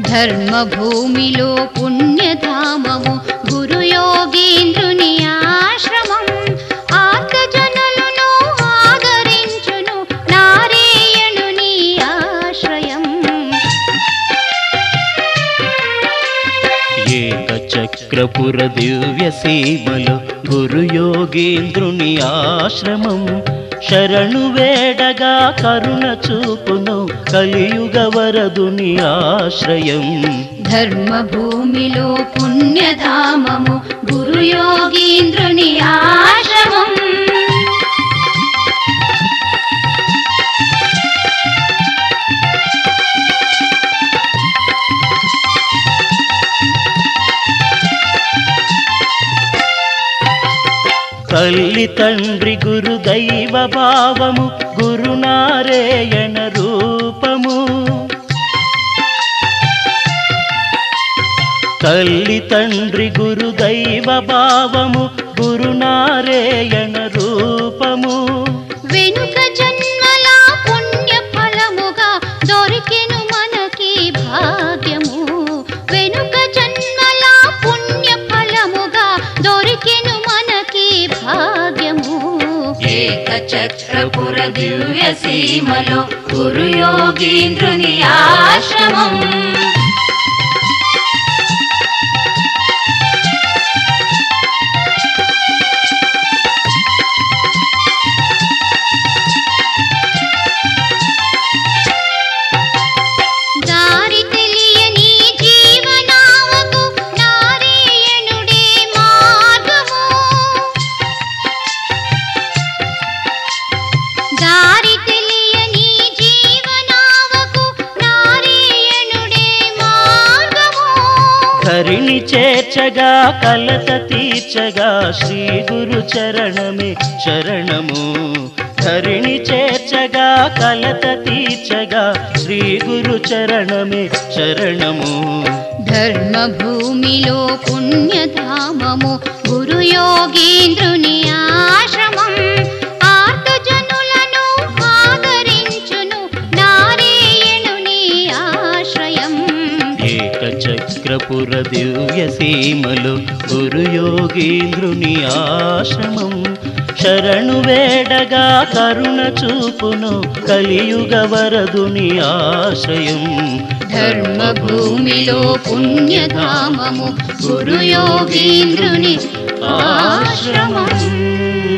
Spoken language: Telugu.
ధర్మభూమిలో పుణ్యధామము గురు యోగీంద్రుని ఆశ్రమం ఆర్తజనులను ఆదరించును నారాయణుని ఆశ్రయం ఏకచక్రపుర దివ్య సీమలో గురు యోగీంద్రుని ఆశ్రమం శరణు వేడగా కరుణ చూపును కలియుగ వరదుని ఆశ్రయం ధర్మభూమిలో పుణ్యధామము గురు యోగీంద్రుని ఆశ్రమం తల్లి తండ్రి గురు దైవ భావము గురునారాయణ రూపము తల్లి తండ్రి గురు దైవ భావము గురునారాయణ రూపము వెనుక జన్మల పుణ్య ఫలముగా దొరికెను మనకి భాగ్యము వెనుక జన్మల పుణ్య ఫలముగా దొరికెను మనకి భాగ్యము ఏకచక్రపుర దివ్య సీమలో గురు యోగీంద్రుని ఆశ్రమం దారి తెలియని జీవనావకు నారాయణుడే మార్గము దారి తెలియని జీవనావకు నారాయణుడే మార్గము ధరిణి చేర్చగా కలత తీర్చగా శ్రీ గురు చరణమే శరణము ధరిణి చేర్చగా కలత తీర్చగా శ్రీ గురు చరణమే శరణము ధర్మభూమిలో పుణ్యధామము గురు యోగీంద్రుని ఆశ్రమం ఆర్తజనులను ఆదరించును నారాయణుని ఆశ్రయం ఏకచక్రపుర దివ్య సీమలు గురు యోగీంద్రుని ఆశ్రమం శరణు వేడగా కరుణ చూపును కలియుగ వరదుని ఆశ్రయం ధర్మభూమిలో పుణ్యధామము గురు యోగీంద్రుని ఆశ్రమం